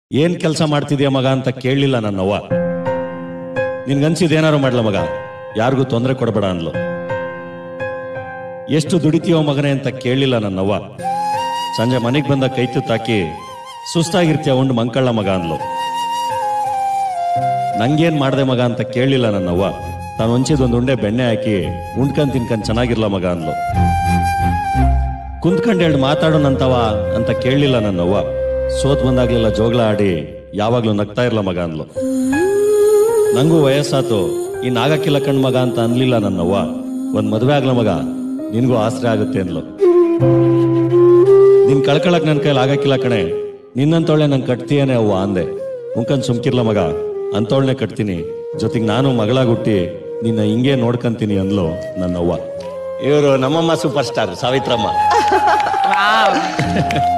ಏನ್ ಕೆಲಸ ಮಾಡ್ತಿದ್ಯಾ ಮಗ ಅಂತ ಕೇಳಲಿಲ್ಲ ನನ್ನವ್ವ ನಿನ್ಗನ್ಸಿದ್ ಏನಾರು ಮಾಡ್ಲ ಮಗ ಯಾರಿಗೂ ತೊಂದರೆ ಕೊಡಬೇಡ ಅನ್ಲು ಎಷ್ಟು ದುಡಿತೀಯೋ ಮಗನೇ ಅಂತ ಕೇಳಲಿಲ್ಲ ನನ್ನವ್ವ ಸಂಜೆ ಮನೆಗೆ ಬಂದ ಕೈ ತುತ್ತಾಕಿ ಸುಸ್ತಾಗಿರ್ತೀಯ ಉಂಡು ಮಂಕಳ್ಳ ಮಗ ಅನ್ಲು ನಂಗೇನ್ ಮಾಡ್ದೆ ಮಗ ಅಂತ ಕೇಳಲಿಲ್ಲ ನನ್ನವ್ವ ತಾನು ಹೊಂಚಿದ ಒಂದು ಉಂಡೆ ಬೆಣ್ಣೆ ಹಾಕಿ ಉಂಡ್ಕೊಂಡ್ ತಿನ್ಕೊಂಡ್ ಚೆನ್ನಾಗಿರ್ಲ ಮಗ ಅನ್ಲು ಕುಂತ್ಕೊಂಡ್ ಎರಡು ಮಾತಾಡೋಣಂತವ ಅಂತ ಕೇಳಲಿಲ್ಲ ನನ್ನವ್ವ ಸೋತ್ ಬಂದಾಗ್ಲೆಲ್ಲ ಜೋಗ್ಲ ಆಡಿ ಯಾವಾಗ್ಲೂ ನಗ್ತಾ ಇರ್ಲ ಮಗ ಅನ್ಲು ನಂಗೂ ವಯಸ್ಸಾತು ಇನ್ ಆಗಕ್ಕಿಲ್ಲ ಕಣ್ ಮಗ ಅಂತ ಅನ್ಲಿಲ್ಲ ನನ್ನವ್ವ ಒಂದ್ ಮದ್ವೆ ಆಗ್ಲ ಮಗ ನಿನ್ಗೂ ಆಸರೆ ಆಗುತ್ತೆ ಅನ್ಲು ನಿನ್ ಕಳ್ಕೊಳಕ್ ನನ್ ಕೈಲಿ ಆಗಕ್ಕಿಲ್ಲ ಕಣೆ ನಿನ್ನಂತೊಳ್ಳೆ ನಂಗೆ ಕಟ್ತೀಯನೇ ಅವ್ವ ಅಂದೆ ಉಂಕಂದ್ ಸುಮ್ಕಿರ್ಲ ಮಗ ಅಂತೋಳ್ನೆ ಕಟ್ತೀನಿ ಜೊತೆಗೆ ನಾನು ಮಗಳಾಗುಟ್ಟಿ ನಿನ್ನ ಹಿಂಗೆ ನೋಡ್ಕಂತೀನಿ ಅಂದ್ಲು ನನ್ನವ್ವ ಇವರು ನಮ್ಮಮ್ಮ ಸೂಪರ್ ಸ್ಟಾರ್ ಸಾವಿತ್ರಮ್ಮ ವಾವ್